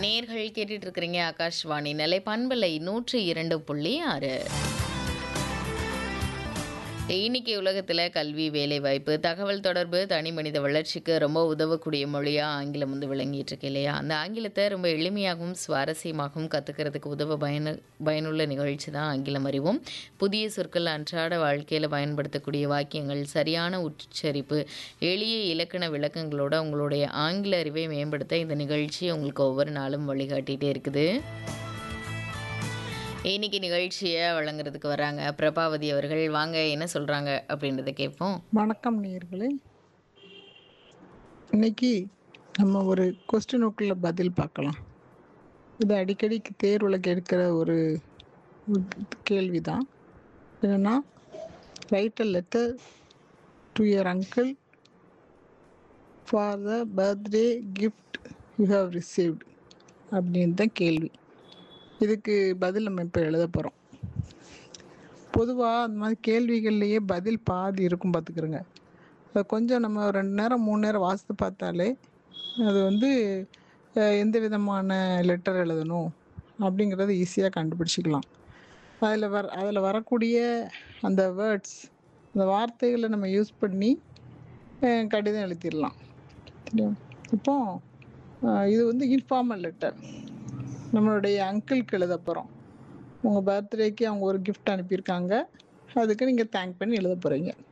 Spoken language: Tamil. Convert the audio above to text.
நேர்கள் கேட்டுட்டு இருக்கிறீங்க ஆகாஷ்வாணி நிலை பண்பலை நூற்றி இரண்டு புள்ளி ஆறு இன்னைக்கு உலகத்தில் கல்வி வேலைவாய்ப்பு தகவல் தொடர்பு தனி மனித வளர்ச்சிக்கு ரொம்ப உதவக்கூடிய மொழியாக ஆங்கிலம் வந்து விளங்கிட்டு இருக்கு இல்லையா அந்த ஆங்கிலத்தை ரொம்ப எளிமையாகவும் சுவாரஸ்யமாகவும் கற்றுக்கிறதுக்கு உதவ பயனு பயனுள்ள நிகழ்ச்சி தான் ஆங்கிலம் அறிவும் புதிய சொற்கள் அன்றாட வாழ்க்கையில் பயன்படுத்தக்கூடிய வாக்கியங்கள் சரியான உச்சரிப்பு எளிய இலக்கண விளக்கங்களோட உங்களுடைய ஆங்கில அறிவை மேம்படுத்த இந்த நிகழ்ச்சி உங்களுக்கு ஒவ்வொரு நாளும் வழிகாட்டிகிட்டே இருக்குது இன்னைக்கு நிகழ்ச்சியை வழங்குறதுக்கு வராங்க பிரபாவதி அவர்கள் வாங்க என்ன சொல்றாங்க அப்படின்றத கேட்போம் வணக்கம் நேயர்களே இன்னைக்கு நம்ம ஒரு கொஸ்டினுக்குள்ள பதில் பார்க்கலாம் இது அடிக்கடி தேர்வில் கேட்கிற ஒரு கேள்வி தான் என்னன்னா write a letter to your uncle for the birthday gift you have received அப்படின்னு தான் கேள்வி இதுக்கு பதில் நம்ம இப்போ எழுத போகிறோம் பொதுவாக அந்த மாதிரி கேள்விகள்லையே பதில் பாதி இருக்கும் பார்த்துக்கிறோங்க அதை கொஞ்சம் நம்ம ரெண்டு நேரம் மூணு நேரம் வாசித்து பார்த்தாலே அது வந்து அஹ், எந்த விதமான லெட்டர் எழுதணும் அப்படிங்கிறத ஈஸியாக கண்டுபிடிச்சிக்கலாம் அதில் வர அதில் வரக்கூடிய அந்த வேர்ட்ஸ் அந்த வார்த்தைகளை நம்ம யூஸ் பண்ணி அஹ், கடிதம் எழுதிடலாம் சரியா இப்போ அஹ், இது வந்து இன்ஃபார்மல் லெட்டர் நம்மளுடைய அங்கிளுக்கு எழுத போகிறோம் உங்கள் பர்த்டேக்கு அவங்க ஒரு gift அனுப்பியிருக்காங்க அதுக்கு நீங்கள் தேங்க் பண்ணி எழுத போகிறீங்க